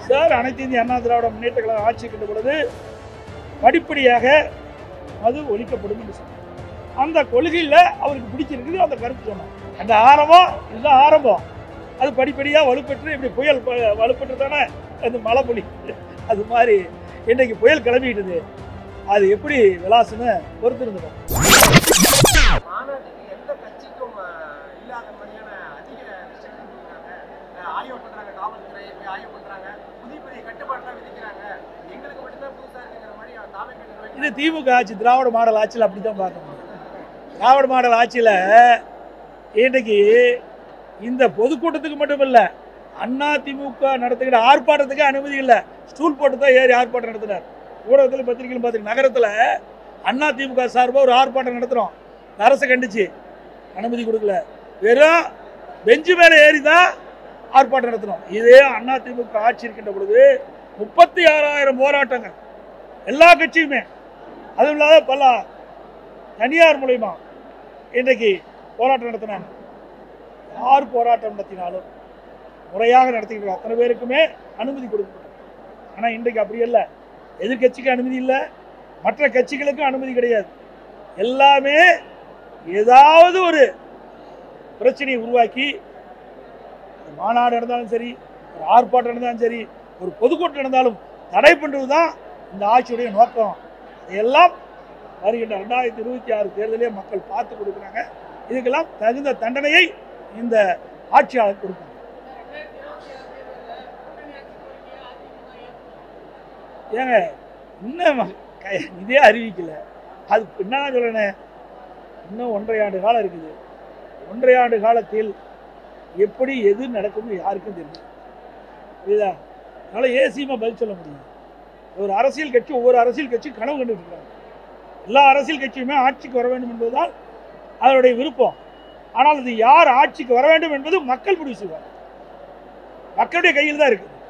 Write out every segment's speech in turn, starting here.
Sir அனைத்து இந்திய அண்ணா திராவிட முன்னேற்ற கழகம் ஆட்சி இருக்கின்ற பொழுது படிப்படியாக மது ஒழிக்கப்படும் என்று சொன்னார் அந்த கொள்கையில் அவருக்கு பிடிச்சிருக்குது அந்த கருத்து சொன்னார் அந்த ஆரம்பம் இதுதான் ஆரம்பம் அது படிப்படியாக வலுப்பெற்று இப்படி புயல் ப- வலுப்பெற்று தானே அந்த மழை பொழி அது மாதிரி இன்றைக்கு புயல் கிளம்பிக்கிட்டுது அது எப்படி விலாசுன்னு பொறுத்திருந்துடும் மாநாட்டுக்கு எந்த கட்சிக்கும் அஹ், இல்லாத மாதிரியான அதிக restriction கொடுக்குறாங்க. அஹ், ஆய்வு பண்றாங்க காவல்துறை போய் ஆய்வு பண்றாங்க புதிய புதிய கட்டுப்பாடுலாம் விதிக்கிறாங்க எங்களுக்கு மட்டும்தான் புதுசா இருக்குங்கிற மாதிரி தாவே இது திமுக ஆட்சி திராவிட மாடல் ஆட்சியில் அப்படி தான் பார்க்க முடியும் திராவிட மாடல் ஆட்சியில் இன்றைக்கு இந்த பொதுக்கூட்டத்துக்கு மட்டும் இல்லை அண்ணா திமுக நடத்துகிற ஆர்ப்பாட்டத்துக்கு அனுமதி இல்லை ஸ்டூல் போட்டு தான் ஏறி ஆர்ப்பாட்டம் நடத்தினார் ஊடகத்தில் பத்திரிகையிலும் பார்த்துங்க நகரத்தில் அண்ணா திமுக சார்பாக ஒரு ஆர்ப்பாட்டம் நடத்துகிறோம் அரசை கண்டிச்சு அனுமதி கொடுக்கல வெறும் பெஞ்சு மேலே ஏறி தான் ஆர்ப்பாட்டம் நடத்துகிறோம் இதே அண்ணா திமுக ஆட்சி இருக்கின்ற பொழுது முப்பத்தி ஆறாயிரம் போராட்டங்கள் எல்லா கட்சியுமே அதுவும் இல்லாத பல தனியார் மூலயமா இன்றைக்கு போராட்டம் நடத்தினாங்க யார் போராட்டம் நடத்தினாலும் முறையாக நடத்திக்கிட்டு அத்தனை பேருக்குமே அனுமதி கொடுக்கப்பட்டது ஆனால் இன்றைக்கு அப்படி இல்லை எதிர்கட்சிக்கு அனுமதி இல்லை மற்ற கட்சிகளுக்கும் அனுமதி கிடையாது எல்லாமே ஏதாவது ஒரு பிரச்சனையை உருவாக்கி ஒரு மாநாடு நடந்தாலும் சரி ஒரு ஆர்ப்பாட்டம் நடந்தாலும் சரி ஒரு பொதுக்கூட்டம் நடந்தாலும் தடை பண்ணுறது தான் இந்த ஆட்சியுடைய நோக்கம் இதையெல்லாம் வருகின்ற ரெண்டாயிரத்தி இருபத்தி ஆறு தேர்தலே மக்கள் பார்த்து கொடுக்குறாங்க இதுக்கெல்லாம் தகுந்த தண்டனையை இந்த ஆட்சியாளர் கொடுப்பாங்க ஏங்க இன்னும் க- இதே அறிவிக்கல அது என்ன சொல்லணும் இன்னும் ஒன்றரை ஆண்டு காலம் இருக்குது ஒன்றரை ஆண்டு காலத்தில் எப்படி எது நடக்கும்னு யாருக்கும் தெரியும் புரியுதா அதனால் ஏசியமாக பதில் சொல்ல முடியும் ஒரு அரசியல் கட்சி ஒவ்வொரு அரசியல் கட்சி கனவு கண்டுட்டு இருக்காங்க எல்லா அரசியல் கட்சியுமே ஆட்சிக்கு வர வேண்டும் என்பதுதான் அதனுடைய விருப்பம் ஆனால் இது யார் ஆட்சிக்கு வர வேண்டும் என்பது மக்கள் முடிவு செய்வார் மக்களுடைய கையில் தான் இருக்குது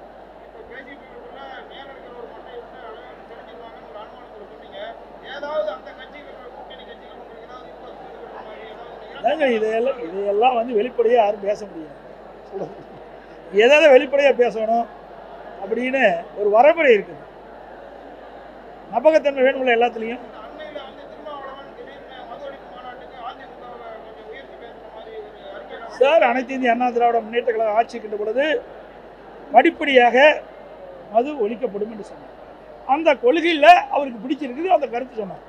அதாங்க இதையெல்லாம் இதையெல்லாம் வந்து வெளிப்படையாக யாரும் பேச முடியாது சொல்றது. எதை வெளிப்படையாக பேசணும் அப்படின்னு ஒரு வரைமுறை இருக்குது நம்பகத்தன்மை வேணும்ல எல்லாத்துலேயும் சார் அனைத்து இந்திய அண்ணா திராவிட முன்னேற்ற கழகம் ஆட்சி இருக்கின்ற பொழுது படிப்படியாக மது ஒழிக்கப்படும் என்று சொன்னார் அந்த கொள்கையில் அவருக்கு பிடிச்சிருக்குது அந்த கருத்து சொன்னார்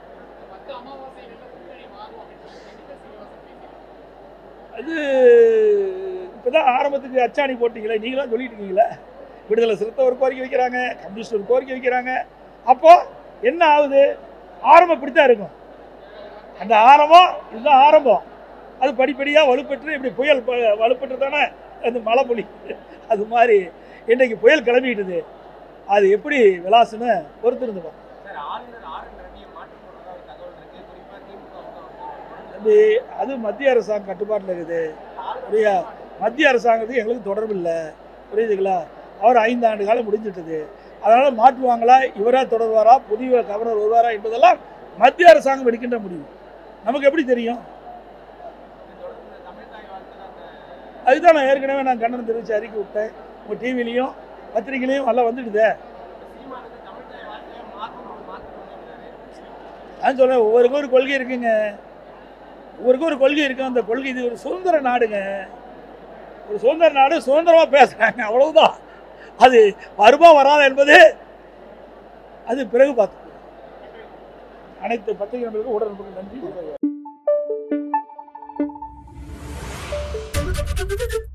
அது இப்போதான் ஆரம்பத்துக்கு அச்சாணி போட்டீங்களே நீங்களாம் சொல்லிட்டு இருக்கீங்களே விடுதலை சிறுத்தை ஒரு கோரிக்கை வைக்கிறாங்க கம்யூனிஸ்ட் ஒரு கோரிக்கை வைக்கிறாங்க அப்போ என்ன ஆகுது ஆரம்பம் இப்படி தான் இருக்கும் அந்த ஆரம்பம் இதுதான் ஆரம்பம் அது படிப்படியாக வலுப்பெற்று இப்படி புயல் ப- வலுப்பெற்று தானே அந்த மழை பொழி அது மாதிரி இன்றைக்கு புயல் கிளம்பிக்கிட்டுது அது எப்படி விலாசுன்னு பொறுத்திருந்துடும் சார் ஆளுநர் ஆர் என் ரவியை மாற்றம் போடுறதா ஒரு தகவல் இருக்கு குறிப்பா திமுக வந்து அது அது மத்திய அரசாங்கம் கட்டுப்பாட்டில் இருக்குது புரியா மத்திய அரசாங்கத்துக்கு எங்களுக்கு தொடர்பு இல்லை புரியுதுங்களா அவர் ஐந்து ஆண்டு காலம் முடிஞ்சிட்டது அதனால் மாற்றுவாங்களா இவரா தொடர்வாரா புதிய கவர்னர் வருவாரா என்பதெல்லாம் மத்திய அரசாங்கம் எடுக்கின்ற முடிவு நமக்கு எப்படி தெரியும் தொடர்ந்து தமிழ் தாய் வாழ்த்து அந்த அதுதான் நான் ஏற்கனவே நான் கண்டனம் தெரிவித்து அறிக்கை விட்டேன் உங்கள் டிவிலையும் பத்திரிகையிலையும் எல்லாம் வந்துடுதே சீமானுக்கு தமிழ் தாய் வாழ்த்தையே மாற்றணும் மாற்றணும் நான் சொல்கிறேன் ஒவ்வொருக்கும் ஒரு கொள்கை இருக்குங்க ஒவ்வொருக்கும் ஒரு கொள்கை இருக்கு அந்த கொள்கை இது ஒரு சுதந்திர நாடுங்க ஒரு சுதந்திர நாடு சுதந்திரமாக பேசுகிறாங்க அவ்வளவுதான் அது வருமா வராதா என்பது அது பிறகு பார்த்து அனைத்து பத்திரிகை நண்பர்களுக்கும் உடனுக்குடன் நன்றி